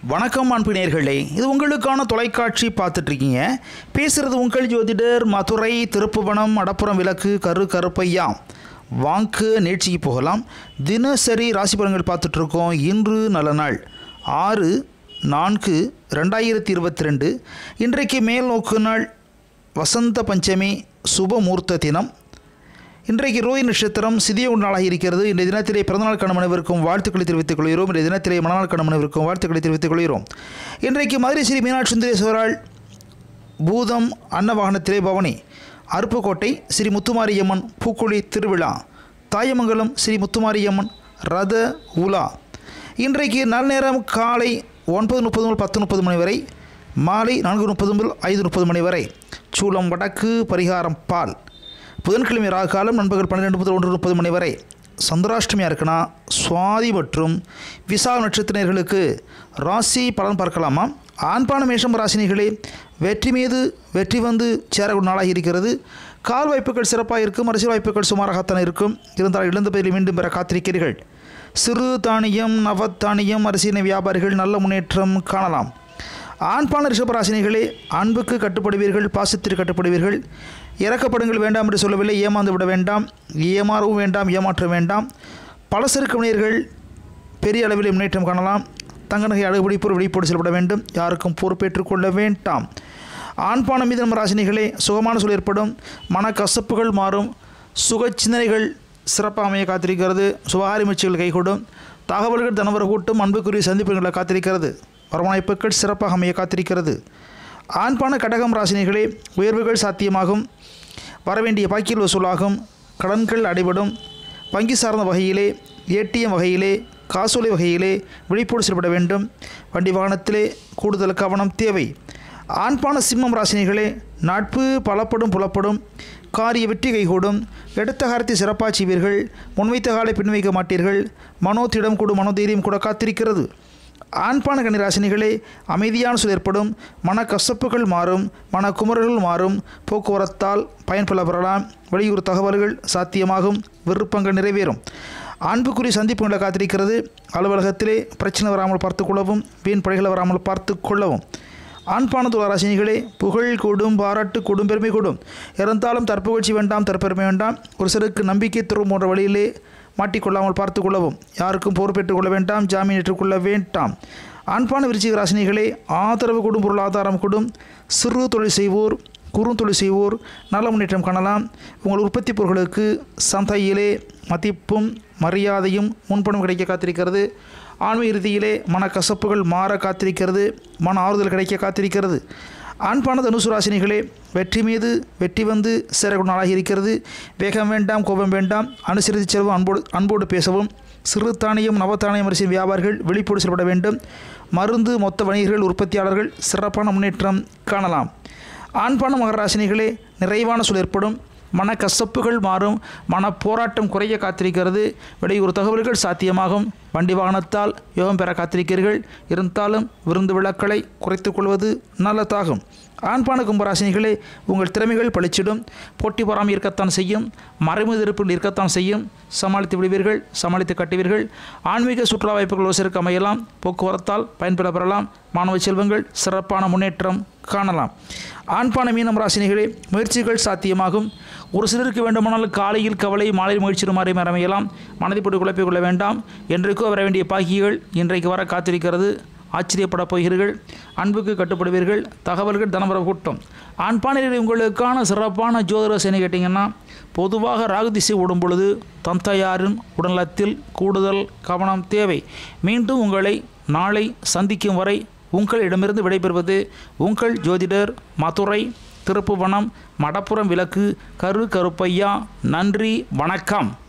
வணக்கம் அன்பினேர்களே இது உங்களுக்கான தொலைக்காட்சி பார்த்துட்ருக்கீங்க பேசுகிறது உங்கள் ஜோதிடர் மதுரை திருப்புவனம் அடப்புறம் விளக்கு கரு கருப்பையா வாங்க நிகழ்ச்சிக்கு போகலாம் தினசரி ராசி பலன்கள் பார்த்துட்ருக்கோம் இன்று நல்ல நாள் ஆறு நான்கு ரெண்டாயிரத்தி இருபத்தி ரெண்டு இன்றைக்கு மேல் நோக்கு நாள் வசந்த பஞ்சமி சுபமூர்த்த தினம் இன்றைக்கு ரோஹி நட்சத்திரம் சிதிய நாளாக இருக்கிறது இந்த தினத்திலே பிறந்தநாள் கணவனவிற்கும் வாழ்த்துக்களை தெரிவித்துக் கொள்கிறோம் இந்த தினத்திலே மணநாள் கணவனவிற்கும் வாழ்த்துக்களை தெரிவித்துக் கொள்கிறோம் இன்றைக்கு மதுரை ஸ்ரீ மீனாட்சி சுந்தரேஸ்வரால் பூதம் அன்னவாகனத்திலே பவனி அருப்புக்கோட்டை ஸ்ரீ முத்துமாரியம்மன் பூக்குழி திருவிழா தாயமங்கலம் ஸ்ரீ முத்துமாரியம்மன் ரத உலா இன்றைக்கு நல்நேரம் காலை ஒன்பது முப்பது முதல் பத்து முப்பது மணி வரை மாலை நான்கு முப்பது முதல் ஐந்து முப்பது மணி வரை சூளம் வடக்கு பரிகாரம் பால் புதன்கிழமை ராகு காலம் நண்பர்கள் பன்னிரெண்டு முதல் ஒன்று முப்பது மணி வரை சந்திராஷ்டமியாக இருக்குன்னா சுவாதி மற்றும் விசா நட்சத்திரர்களுக்கு ராசி பலன் பார்க்கலாமா ஆண்பான மேஷம் ராசினிகளே வெற்றி மீது வெற்றி வந்து சேரக்கூடிய நாளாக இருக்கிறது கால் வாய்ப்புகள் சிறப்பாக இருக்கும் அரசியல் வாய்ப்புகள் சுமாராகத்தான் இருக்கும் இருந்தால் இழந்த பயிரில் மீண்டும் பெற காத்திருக்கிறீர்கள் சிறு தானியம் நவத்தானியம் அரசியல் வியாபாரிகள் நல்ல முன்னேற்றம் காணலாம் ஆண்பான ரிஷபராசினிகளே அன்புக்கு கட்டுப்படுவீர்கள் பாசத்திற்கு கட்டுப்படுவீர்கள் இறக்கப்படுங்கள் வேண்டாம் என்று சொல்லவில்லை ஏமாந்து விட வேண்டாம் ஏமாறவும் வேண்டாம் ஏமாற்ற வேண்டாம் பலசருக்கு வினையர்கள் பெரிய அளவில் முன்னேற்றம் காணலாம் தங்க நகை அழகுபடி பொருள் வெளிப்போடு செல்லப்பட வேண்டும் யாருக்கும் பொறுப்பேற்றுக் கொள்ள வேண்டாம் ஆண்பான மீது நம்ம ராசினிகளே சுகமான சூழல் ஏற்படும் மன கசப்புகள் மாறும் சுக சிந்தனைகள் சிறப்பாக அமைய காத்திருக்கிறது சுகாரி முயற்சிகள் கைகூடும் தகவல்கள் தனவர கூட்டும் அன்புக்குரிய சந்திப்புகளை காத்திருக்கிறது வரவணைப்புகள் சிறப்பாக அமைய காத்திருக்கிறது ஆண்பான கடகம் ராசினிகளே உயர்வுகள் சாத்தியமாகும் வரவேண்டிய பாக்கியல் வசூலாகும் கடன்கள் அடைபடும் வங்கி சார்ந்த வகையிலே ஏடிஎம் வகையிலே காசோலை வகையிலே விழிப்போடு செயல்பட வேண்டும் வண்டி வாகனத்திலே கூடுதல் கவனம் தேவை ஆண்பான சிம்மம் ராசினிகளே நட்பு பலப்படும் புலப்படும் காரிய வெற்றி கைகூடும் எடுத்த காரத்தை சிறப்பாக செய்வீர்கள் முன்வைத்த காலை பின்வைக்க மாட்டீர்கள் மனோத்திடம் கூடும் மனோதைரியம் கூட காத்திருக்கிறது ஆண்பான கன்னிராசினிகளே அமைதியான சூழல் ஏற்படும் மன கசப்புகள் மாறும் மன குமரல்கள் மாறும் போக்குவரத்தால் பயன்பெற பெறலாம் வெளியூர் தகவல்கள் சாத்தியமாகும் விருப்பங்கள் நிறைவேறும் அன்புக்குரிய சந்திப்புகளை காத்திருக்கிறது அலுவலகத்திலே பிரச்சனை வராமல் பார்த்து கொள்ளவும் வீண் படைகளை வராமல் பார்த்து கொள்ளவும் ஆண்பான துளராசினிகளே புகழ் கூடும் பாராட்டு கூடும் பெருமை கூடும் இறந்தாலும் தற்புகழ்ச்சி வேண்டாம் தற்பெருமை வேண்டாம் ஒரு சிலருக்கு நம்பிக்கை துறவு போன்ற வழியிலே மாட்டிக்கொள்ளாமல் பார்த்து கொள்ளவும் யாருக்கும் பொறுப்பேற்றுக் கொள்ள வேண்டாம் ஜாமீன் ஏற்றுக்கொள்ள வேண்டாம் ஆண்பான விருச்சிக ராசினிகளே ஆதரவு கூடும் பொருளாதாரம் கூடும் சிறு தொழில் செய்வோர் குறுந்தொழில் செய்வோர் நல்ல முன்னேற்றம் காணலாம் உங்கள் உற்பத்தி பொருட்களுக்கு சந்தையிலே மதிப்பும் மரியாதையும் முன்பணம் கிடைக்க காத்திருக்கிறது ஆன்மீக இறுதியிலே மன கசப்புகள் மாற காத்திருக்கிறது மன ஆறுதல் கிடைக்க காத்திருக்கிறது ஆண்பான தனுசு ராசினிகளே வெற்றி மீது வெற்றி வந்து சேரக்கூடிய நாளாக இருக்கிறது வேகம் வேண்டாம் கோபம் வேண்டாம் அனுசரித்து செல்வம் அன்போடு அன்போடு பேசவும் சிறு தானியம் நவத்தானியம் அரிசி வியாபாரிகள் விழிப்போடு செயல்பட வேண்டும் மருந்து மொத்த வணிகர்கள் உற்பத்தியாளர்கள் சிறப்பான முன்னேற்றம் காணலாம் ஆண்பான மகராசினிகளே நிறைவான சூழல் ஏற்படும் மன கசப்புகள் மாறும் மன போராட்டம் குறைய காத்திருக்கிறது வெளியூர் தகவல்கள் சாத்தியமாகும் வண்டி வாகனத்தால் யோகம் பெற காத்திருக்கிறீர்கள் இருந்தாலும் விருந்து விழாக்களை குறைத்துக் கொள்வது நல்லதாகும் ஆண்பான கும்பராசினிகளே உங்கள் திறமைகள் பளிச்சிடும் போட்டி பொறாமை இருக்கத்தான் செய்யும் மறைமுக எதிர்ப்புகள் இருக்கத்தான் செய்யும் சமாளித்து விடுவீர்கள் சமாளித்து கட்டுவீர்கள் ஆன்மீக சுற்றுலா வாய்ப்புகள் யோசருக்கு அமையலாம் போக்குவரத்தால் பயன்பெற பெறலாம் மாணவ செல்வங்கள் சிறப்பான முன்னேற்றம் காணலாம் ஆண்பான மீனம் ராசினிகளே முயற்சிகள் சாத்தியமாகும் ஒரு சிலருக்கு வேண்டுமானால் காலையில் கவலை மாலையில் முயற்சி மாறி அமையலாம் மனதை போட்டு குழப்பிக் கொள்ள வேண்டாம் என்றைக்கோ வர வேண்டிய பாக்கிகள் இன்றைக்கு வர காத்திருக்கிறது ஆச்சரியப்பட போகிறீர்கள் அன்புக்கு கட்டுப்படுவீர்கள் தகவல்கள் தனவர கூட்டம் ஆண்பானையில் உங்களுக்கான சிறப்பான ஜோதிட சேனை கேட்டிங்கன்னா பொதுவாக ராகு திசை ஓடும் பொழுது தந்தையாரின் உடல்நலத்தில் கூடுதல் கவனம் தேவை மீண்டும் உங்களை நாளை சந்திக்கும் வரை உங்களிடமிருந்து விடைபெறுவது உங்கள் ஜோதிடர் மதுரை திருப்புவனம் மடப்புறம் விளக்கு கரு கருப்பையா நன்றி வணக்கம்